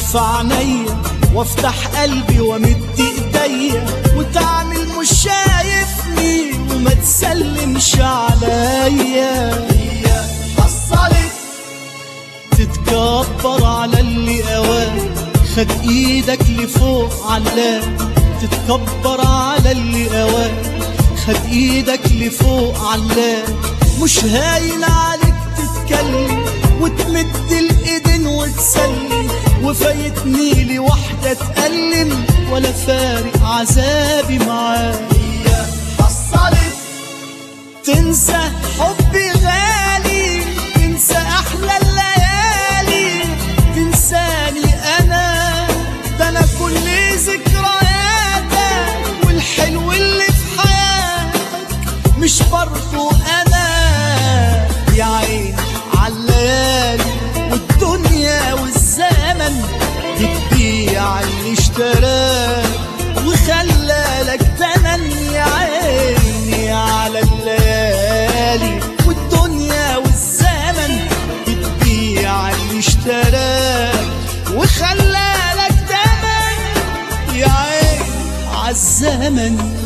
في عينيا وافتح قلبي وامد ايديا وتعمل مش شايفني وما تسلمش عليا هي حصلت تتكبر على اللي قواه خد ايدك لفوق علاه تتكبر على اللي قواه خد ايدك لفوق علاه مش هاين عليك تتكلم وتمد الايدين وتسلم وفايتني لي واحدة تألم ولا فارق عذابي معاك هي حصلت تنسى حبي غالي تنسى احلى الليالي تنساني انا ده انا كل ذكرياتك والحلو اللي في حياتك مش برضو انا يا عين عالليالي والدنيا والزمن بتبيع اللي اشتراك وخلالك تمن يا عيني على الليالي والدنيا والزمن بتبيع اللي اشتراك وخلالك تمن يا عيني عالزمن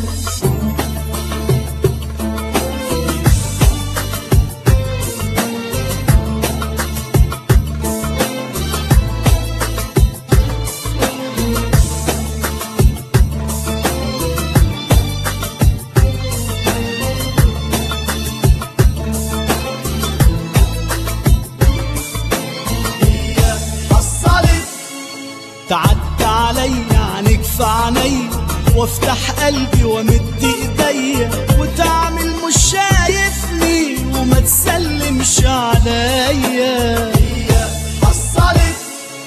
هي حصلت تعدى عليا عنك في عيني وافتح قلبي وامد ايديا وتعمل مش شايفني وما تسلمش عليا هي حصلت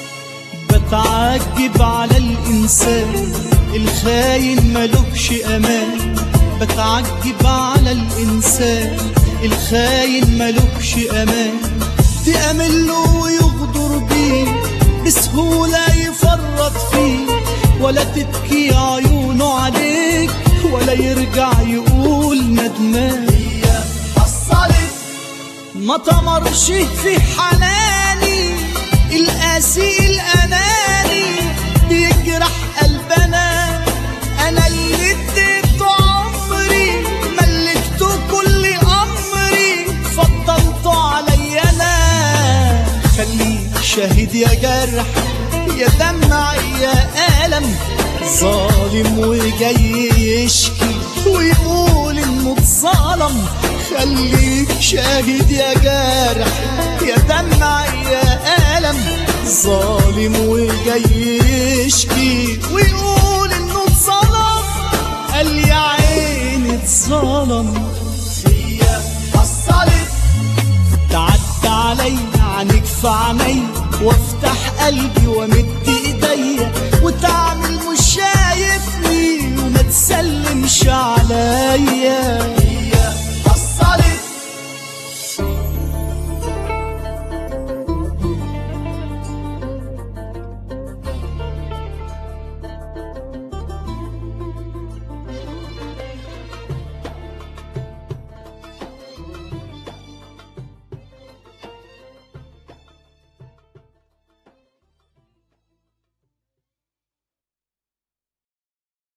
بتعجب على الإنسان الخاين ملوكش أمان بتعجب على الإنسان الخاين ملوكش أمان تأمل له ويغدر بيه بسهولة يفرط فيه ولا تبكي عيونه عليك ولا يرجع يقول ندمان هي حصلت ما تمرش في حناني القاسي الاناني بيجرح قلبنا انا اللي اديته عمري ملكته كل امري فضلته عليا انا خليك شاهد يا جرح يا دمع يا ألم ظالم وجاي يشكي ويقول انه اتظلم خليك شاهد يا جارح يا دمع يا ألم ظالم وجاي يشكي ويقول انه اتظلم قال يا عيني اتظلم هي حصلت تعدى علي عنك في عيني وافتح قلبي وامد